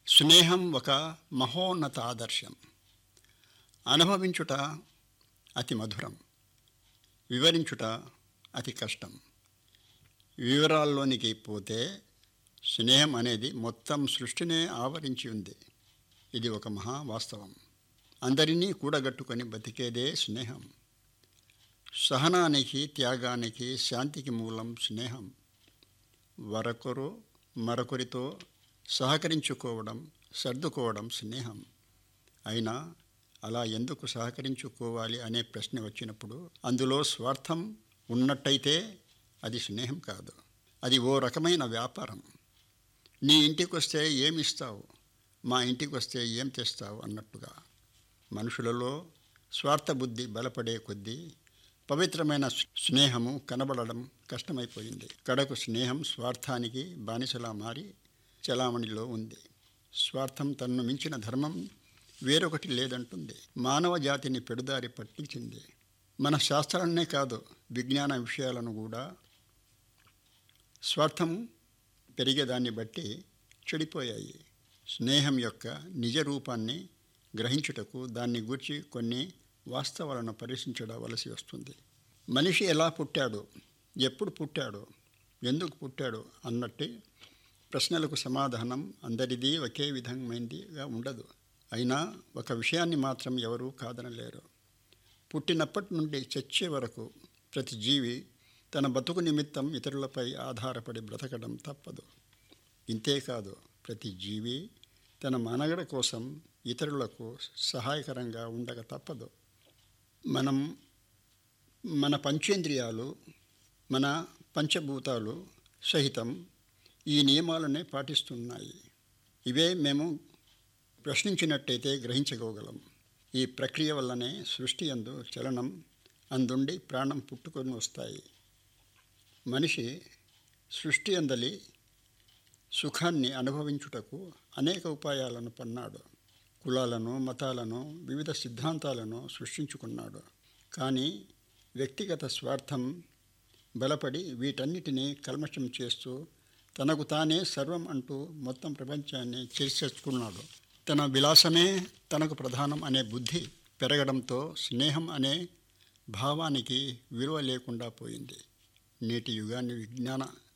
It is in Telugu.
స్నేహం ఒక మహోన్నత ఆదర్శం అనుభవించుట అతి మధురం వివరించుట అతి కష్టం వివరాల్లోనికి పోతే స్నేహం అనేది మొత్తం సృష్టినే ఆవరించి ఉంది ఇది ఒక మహా వాస్తవం అందరినీ కూడగట్టుకొని బతికేదే స్నేహం సహనానికి త్యాగానికి శాంతికి మూలం స్నేహం వరకొరు మరొకరితో సహకరించుకోవడం సర్దుకోవడం స్నేహం అయినా అలా ఎందుకు సహకరించుకోవాలి అనే ప్రశ్న వచ్చినప్పుడు అందులో స్వార్థం ఉన్నట్టయితే అది స్నేహం కాదు అది ఓ రకమైన వ్యాపారం నీ ఇంటికి వస్తే ఏమిస్తావు మా ఇంటికి వస్తే ఏం తెస్తావు అన్నట్టుగా మనుషులలో స్వార్థబుద్ధి బలపడే కొద్దీ పవిత్రమైన స్నేహము కనబడడం కష్టమైపోయింది కడకు స్నేహం స్వార్థానికి బానిసలా మారి చలామణిలో ఉంది స్వార్థం తన్ను మించిన ధర్మం వేరొకటి లేదంటుంది మానవ జాతిని పెడుదారి పట్టించింది మన శాస్త్రాలనే కాదు విజ్ఞాన విషయాలను కూడా స్వార్థం పెరిగేదాన్ని బట్టి చెడిపోయాయి స్నేహం యొక్క నిజ రూపాన్ని గ్రహించుటకు దాన్ని గూర్చి కొన్ని వాస్తవాలను పరిశీలించవలసి వస్తుంది మనిషి ఎలా పుట్టాడు ఎప్పుడు పుట్టాడు ఎందుకు పుట్టాడు అన్నట్టు ప్రశ్నలకు సమాధానం అందరిది ఒకే విధమైనదిగా ఉండదు అయినా ఒక విషయాన్ని మాత్రం ఎవరూ కాదనలేరు పుట్టినప్పటి నుండి చచ్చే వరకు ప్రతి జీవి తన బతుకు నిమిత్తం ఇతరులపై ఆధారపడి బ్రతకడం తప్పదు ఇంతేకాదు ప్రతి జీవి తన మనగడ కోసం ఇతరులకు సహాయకరంగా ఉండక తప్పదు మనం మన పంచేంద్రియాలు మన పంచభూతాలు సహితం ఈ నియమాలనే పాటిస్తున్నాయి ఇవే మేము ప్రశ్నించినట్టయితే గ్రహించగోగలం ఈ ప్రక్రియ వల్లనే సృష్టి అందు చలనం అందుండి ప్రాణం పుట్టుకొని వస్తాయి మనిషి సృష్టి అందలి సుఖాన్ని అనుభవించుటకు అనేక ఉపాయాలను పన్నాడు కులాలను మతాలను వివిధ సిద్ధాంతాలను సృష్టించుకున్నాడు కానీ వ్యక్తిగత స్వార్థం బలపడి వీటన్నిటినీ కల్మషం చేస్తూ తనకు తానే సర్వం అంటూ మొత్తం ప్రపంచాన్ని చేసేసుకున్నాడు తన విలాసమే తనకు ప్రధానం అనే బుద్ధి పెరగడంతో స్నేహం అనే భావానికి విలువ లేకుండా పోయింది నేటి యుగాన్ని విజ్ఞాన